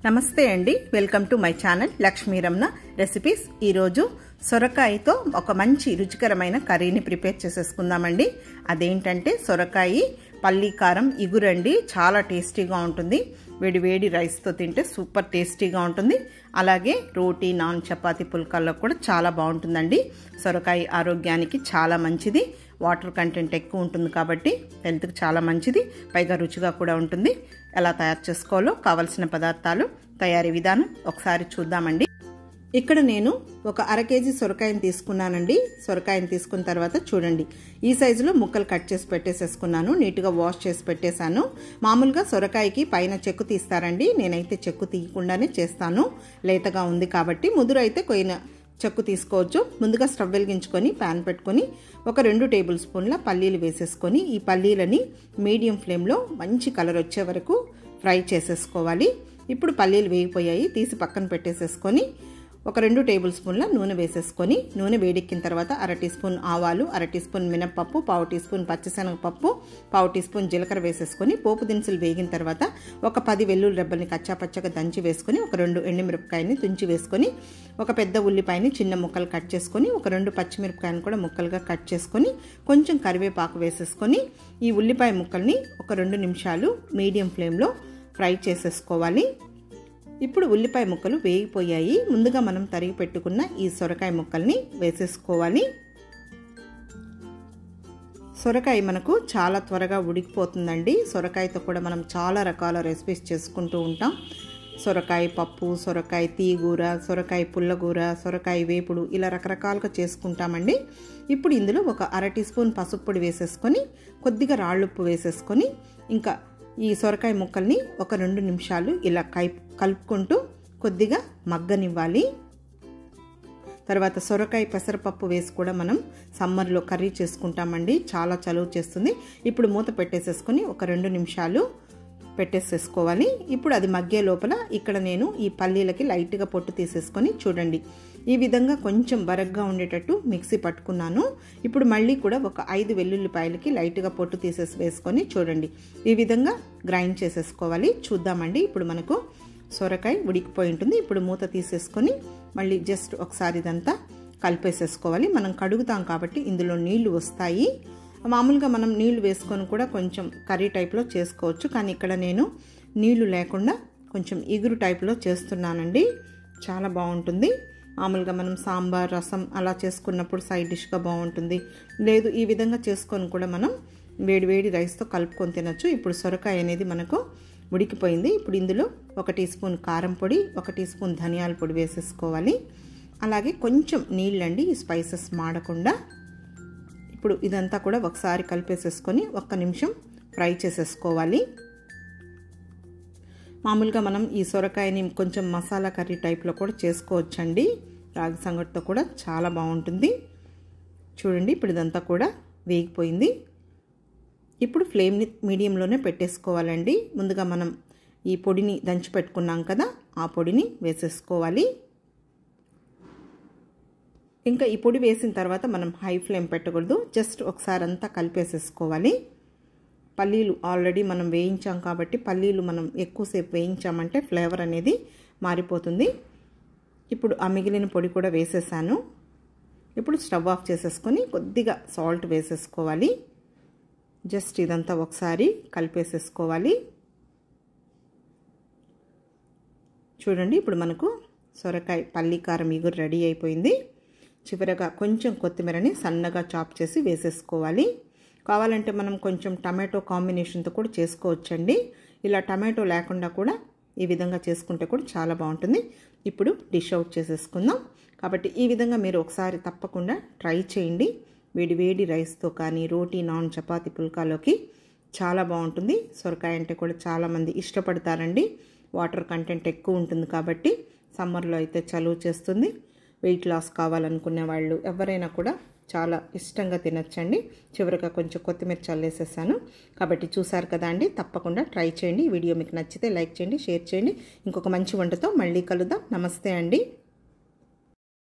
నమస్తే అండి welcome to my channel Lakshmi Ramana recipes ఈరోజు సొరకాయతో ఒక మంచి రుచికరమైన కర్రీని ప్రిపేర్ చేసేసుకుందామండి అదేంటంటే సొరకాయ పల్లీ కారం ఇగురండి చాలా టేస్టీగా ఉంటుంది వేడి వేడి రైస్తో తింటే సూపర్ టేస్టీగా ఉంటుంది అలాగే రోటీ నాన్ చపాతీ పుల్కాల్లో కూడా చాలా బాగుంటుందండి సొరకాయ ఆరోగ్యానికి చాలా మంచిది వాటర్ కంటెంట్ ఎక్కువ ఉంటుంది కాబట్టి హెల్త్కి చాలా మంచిది పైగా రుచిగా కూడా ఉంటుంది ఎలా తయారు చేసుకోవాలో కావలసిన పదార్థాలు తయారీ విధానం ఒకసారి చూద్దామండి ఇక్కడ నేను ఒక అర కేజీ సొరకాయని తీసుకున్నానండి సొరకాయని తీసుకున్న తర్వాత చూడండి ఈ సైజులో ముక్కలు కట్ చేసి పెట్టేసేసుకున్నాను నీట్గా వాష్ చేసి పెట్టేశాను మామూలుగా సొరకాయకి పైన చెక్కు తీస్తారండి నేనైతే చెక్కు తీయకుండానే చేస్తాను లేతగా ఉంది కాబట్టి ముదురు అయితే కొయిన చెక్కు తీసుకోవచ్చు ముందుగా స్టవ్ వెలిగించుకొని ప్యాన్ పెట్టుకొని ఒక రెండు టేబుల్ స్పూన్ల పల్లీలు వేసేసుకొని ఈ పల్లీలని మీడియం ఫ్లేమ్లో మంచి కలర్ వచ్చే వరకు ఫ్రై చేసేసుకోవాలి ఇప్పుడు పల్లీలు వేగిపోయాయి తీసి పక్కన పెట్టేసేసుకొని ఒక రెండు టేబుల్ స్పూన్ల నూనె వేసేసుకొని నూనె వేడెక్కిన తర్వాత అర టీ స్పూన్ ఆవాలు అర టీ స్పూన్ మినప్పప్పు పావు టీ స్పూన్ పచ్చిశనగపప్పు పావు టీ స్పూన్ జీలకర్ర వేసేసుకొని పోపు దినుసులు వేగిన తర్వాత ఒక పది వెల్లుల్లి రెబ్బల్ని కచ్చాపచ్చగా దంచి వేసుకొని ఒక రెండు ఎండుమిరపకాయని తుంచి వేసుకొని ఒక పెద్ద ఉల్లిపాయని చిన్న ముక్కలు కట్ చేసుకొని ఒక రెండు పచ్చిమిరపకాయని కూడా ముక్కలుగా కట్ చేసుకొని కొంచెం కరివేపాకు వేసేసుకొని ఈ ఉల్లిపాయ ముక్కల్ని ఒక రెండు నిమిషాలు మీడియం ఫ్లేమ్లో ఫ్రై చేసేసుకోవాలి ఇప్పుడు ఉల్లిపాయ ముక్కలు వేగిపోయాయి ముందుగా మనం తరిగి పెట్టుకున్న ఈ సొరకాయ ముక్కల్ని వేసేసుకోవాలి సొరకాయ మనకు చాలా త్వరగా ఉడికిపోతుందండి సొరకాయతో కూడా మనం చాలా రకాల రెసిపీస్ చేసుకుంటూ ఉంటాం సొరకాయ పప్పు సొరకాయ తీగూర సొరకాయ పుల్లగూర సొరకాయ వేపుడు ఇలా రకరకాలుగా చేసుకుంటామండి ఇప్పుడు ఇందులో ఒక అర టీ స్పూన్ పసుపు పొడి వేసేసుకొని కొద్దిగా రాళ్ళుప్పు వేసేసుకొని ఇంకా ఈ సొరకాయ ముక్కల్ని ఒక రెండు నిమిషాలు ఇలా కై కలుపుకుంటూ కొద్దిగా మగ్గనివ్వాలి తర్వాత సొరకాయ పెసరపప్పు వేసి కూడా మనం సమ్మర్లో కర్రీ చేసుకుంటామండి చాలా చలువ చేస్తుంది ఇప్పుడు మూత పెట్టేసేసుకొని ఒక రెండు నిమిషాలు పెట్టేసేసుకోవాలి ఇప్పుడు అది మగ్గే లోపల ఇక్కడ నేను ఈ పల్లీలకి లైట్గా పొట్టు తీసేసుకొని చూడండి ఈ విధంగా కొంచెం బరగ్గా ఉండేటట్టు మిక్సీ పట్టుకున్నాను ఇప్పుడు మళ్ళీ కూడా ఒక ఐదు వెల్లుల్లిపాయలకి లైట్గా పొట్టు తీసేసి వేసుకొని చూడండి ఈ విధంగా గ్రైండ్ చేసేసుకోవాలి చూద్దామండి ఇప్పుడు మనకు సొరకాయ ఉడికిపోయి ఉంటుంది ఇప్పుడు మూత తీసేసుకొని మళ్ళీ జస్ట్ ఒకసారి ఇదంతా కలిపేసేసుకోవాలి మనం కడుగుతాం కాబట్టి ఇందులో నీళ్లు వస్తాయి మామూలుగా మనం నీళ్లు వేసుకొని కూడా కొంచెం కర్రీ టైప్లో చేసుకోవచ్చు కానీ ఇక్కడ నేను నీళ్లు లేకుండా కొంచెం ఇగురు టైప్లో చేస్తున్నానండి చాలా బాగుంటుంది మామూలుగా మనం సాంబార్ రసం అలా చేసుకున్నప్పుడు సైడ్ డిష్గా బాగుంటుంది లేదు ఈ విధంగా చేసుకొని కూడా మనం వేడి వేడి రైస్తో కలుపుకొని తినచ్చు ఇప్పుడు సొరకాయ అనేది మనకు ఉడికిపోయింది ఇప్పుడు ఇందులో ఒక టీ స్పూన్ కారం పొడి ఒక టీ స్పూన్ ధనియాల పొడి వేసేసుకోవాలి అలాగే కొంచెం నీళ్ళండి ఈ స్పైసెస్ మాడకుండా ఇప్పుడు ఇదంతా కూడా ఒకసారి కలిపేసేసుకొని ఒక్క నిమిషం ఫ్రై చేసేసుకోవాలి మామూలుగా మనం ఈ సొరకాయని కొంచెం మసాలా కర్రీ టైప్లో కూడా చేసుకోవచ్చండి రాగి సంగటితో కూడా చాలా బాగుంటుంది చూడండి ఇప్పుడు ఇదంతా కూడా వేగిపోయింది ఇప్పుడు ఫ్లేమ్ని మీడియంలోనే పెట్టేసుకోవాలండి ముందుగా మనం ఈ పొడిని దంచి పెట్టుకున్నాం కదా ఆ పొడిని వేసేసుకోవాలి ఇంకా ఈ పొడి వేసిన తర్వాత మనం హై ఫ్లేమ్ పెట్టకూడదు జస్ట్ ఒకసారి అంతా కలిపేసేసుకోవాలి పల్లీలు ఆల్రెడీ మనం వేయించాం కాబట్టి పల్లీలు మనం ఎక్కువసేపు వేయించామంటే ఫ్లేవర్ అనేది మారిపోతుంది ఇప్పుడు ఆ మిగిలిన పొడి కూడా వేసేసాను ఇప్పుడు స్టవ్ ఆఫ్ చేసేసుకొని కొద్దిగా సాల్ట్ వేసేసుకోవాలి జస్ట్ ఇదంతా ఒకసారి కలిపేసేసుకోవాలి చూడండి ఇప్పుడు మనకు సొరకాయ పల్లి కారం ఇగురు రెడీ అయిపోయింది చివరగా కొంచెం కొత్తిమీరని సన్నగా చాప్ చేసి వేసేసుకోవాలి కావాలంటే మనం కొంచెం టమాటో కాంబినేషన్తో కూడా చేసుకోవచ్చండి ఇలా టమాటో లేకుండా కూడా ఈ విధంగా చేసుకుంటే కూడా చాలా బాగుంటుంది ఇప్పుడు డిష్ అవుట్ చేసేసుకుందాం కాబట్టి ఈ విధంగా మీరు ఒకసారి తప్పకుండా ట్రై చేయండి వేడి వేడి రైస్తో కానీ రోటీ నాన్ చపాతీ పుల్కాలోకి చాలా బాగుంటుంది సొరకాయ అంటే కూడా చాలామంది ఇష్టపడతారండి వాటర్ కంటెంట్ ఎక్కువ ఉంటుంది కాబట్టి సమ్మర్లో అయితే చలువ చేస్తుంది వెయిట్ లాస్ కావాలనుకునే వాళ్ళు ఎవరైనా కూడా చాలా ఇష్టంగా తినచ్చండి చివరిగా కొంచెం కొత్తిమీర చల్లేసేసాను కాబట్టి చూసారు కదా అండి తప్పకుండా ట్రై చేయండి వీడియో మీకు నచ్చితే లైక్ చేయండి షేర్ చేయండి ఇంకొక మంచి వంటతో మళ్ళీ కలుద్దాం నమస్తే అండి